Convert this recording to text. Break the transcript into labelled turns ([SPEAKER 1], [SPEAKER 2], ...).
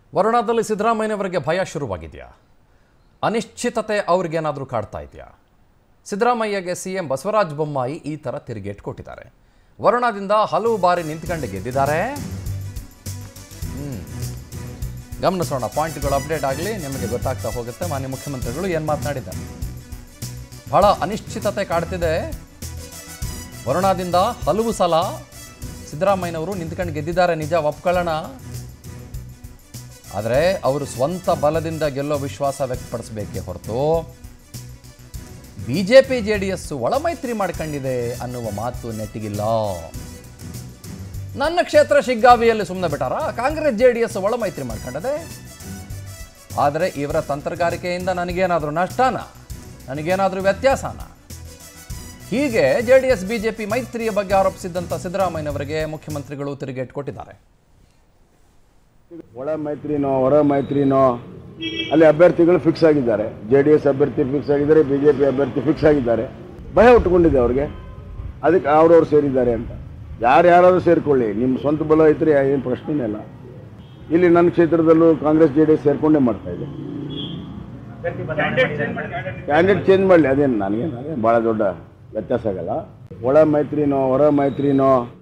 [SPEAKER 1] ವರುಣಾದಲ್ಲಿ ಸಿದ್ದರಾಮಯ್ಯನವರಿಗೆ ಭಯ ಶುರುವಾಗಿದೆಯಾ ಅನಿಶ್ಚಿತತೆ ಅವ್ರಿಗೇನಾದರೂ ಕಾಡ್ತಾ ಇದೆಯಾ ಸಿದ್ದರಾಮಯ್ಯಗೆ ಸಿ ಎಂ ಬಸವರಾಜ ಬೊಮ್ಮಾಯಿ ಈ ಥರ ತಿರುಗೇಟು ಕೊಟ್ಟಿದ್ದಾರೆ ವರುಣಾದಿಂದ ಹಲವು ಬಾರಿ ನಿಂತ್ಕೊಂಡು ಗೆದ್ದಿದ್ದಾರೆ ಹ್ಮ್. ಗಮನಿಸೋಣ ಪಾಯಿಂಟ್ಗಳು ಅಪ್ಡೇಟ್ ಆಗಲಿ ನಿಮಗೆ ಗೊತ್ತಾಗ್ತಾ ಹೋಗುತ್ತೆ ಮಾನ್ಯ ಮುಖ್ಯಮಂತ್ರಿಗಳು ಏನು ಮಾತನಾಡಿದ್ದಾರೆ ಬಹಳ ಅನಿಶ್ಚಿತತೆ ಕಾಡ್ತಿದೆ ವರುಣಾದಿಂದ ಹಲವು ಸಲ ಸಿದ್ದರಾಮಯ್ಯನವರು ನಿಂತ್ಕೊಂಡು ಗೆದ್ದಿದ್ದಾರೆ ನಿಜ ಒಪ್ಕೊಳ್ಳೋಣ ಆದರೆ ಅವರು ಸ್ವಂತ ಬಲದಿಂದ ಗೆಲ್ಲೋ ವಿಶ್ವಾಸ ವ್ಯಕ್ತಪಡಿಸಬೇಕೇ ಹೊರತು B J P J D S ಒಳಮೈತ್ರಿ ಮಾಡ್ಕೊಂಡಿದೆ ಅನ್ನುವ ಮಾತು ನೆಟ್ಟಿಗಿಲ್ಲ ನನ್ನ ಕ್ಷೇತ್ರ ಶಿಗ್ಗಾವಿಯಲ್ಲಿ ಸುಮ್ಮನೆ ಬಿಟ್ಟಾರ ಕಾಂಗ್ರೆಸ್ ಜೆ ಡಿ ಎಸ್ ಒಳಮೈತ್ರಿ ಮಾಡ್ಕೊಂಡದೆ ಆದರೆ ಇವರ ತಂತ್ರಗಾರಿಕೆಯಿಂದ ನನಗೇನಾದರೂ ನಷ್ಟನ ನನಗೇನಾದರೂ ವ್ಯತ್ಯಾಸನ ಹೀಗೆ ಜೆ ಡಿ ಎಸ್ ಬಿಜೆಪಿ ಮೈತ್ರಿಯ ಬಗ್ಗೆ ಆರೋಪಿಸಿದ್ದಂಥ ಸಿದ್ದರಾಮಯ್ಯನವರಿಗೆ ಮುಖ್ಯಮಂತ್ರಿಗಳು ತಿರುಗೇಟು ಕೊಟ್ಟಿದ್ದಾರೆ
[SPEAKER 2] ಒಳ ಮೈತ್ರಿನೋ ಹೊರ ಮೈತ್ರಿನೋ ಅಲ್ಲಿ ಅಭ್ಯರ್ಥಿಗಳು ಫಿಕ್ಸ್ ಆಗಿದ್ದಾರೆ ಜೆ ಡಿ ಎಸ್ ಅಭ್ಯರ್ಥಿ ಫಿಕ್ಸ್ ಆಗಿದ್ದಾರೆ ಬಿ ಜೆ ಪಿ ಅಭ್ಯರ್ಥಿ ಫಿಕ್ಸ್ ಆಗಿದ್ದಾರೆ ಭಯ ಉಟ್ಕೊಂಡಿದೆ ಅವ್ರಿಗೆ ಅದಕ್ಕೆ ಅವ್ರವ್ರು ಸೇರಿದ್ದಾರೆ ಅಂತ ಯಾರು ಯಾರಾದರೂ ಸೇರಿಕೊಳ್ಳಿ ನಿಮ್ಮ ಸ್ವಂತ ಬಲ ಐತ್ರಿ ಏನು ಪ್ರಶ್ನೆನೇ ಇಲ್ಲ ಇಲ್ಲಿ ನನ್ನ ಕ್ಷೇತ್ರದಲ್ಲೂ ಕಾಂಗ್ರೆಸ್ ಜೆ ಡಿ ಎಸ್ ಸೇರ್ಕೊಂಡೇ ಮಾಡ್ತಾ ಇದೆ ಕ್ಯಾಂಡಿಡೇಟ್ ಚೇಂಜ್ ಮಾಡಲಿ ಅದೇನು ನನಗೆ ಅದೇ ಭಾಳ ದೊಡ್ಡ ವ್ಯತ್ಯಾಸ ಆಗಲ್ಲ ಒಳ ಮೈತ್ರಿನೋ ಹೊರ ಮೈತ್ರಿನೋ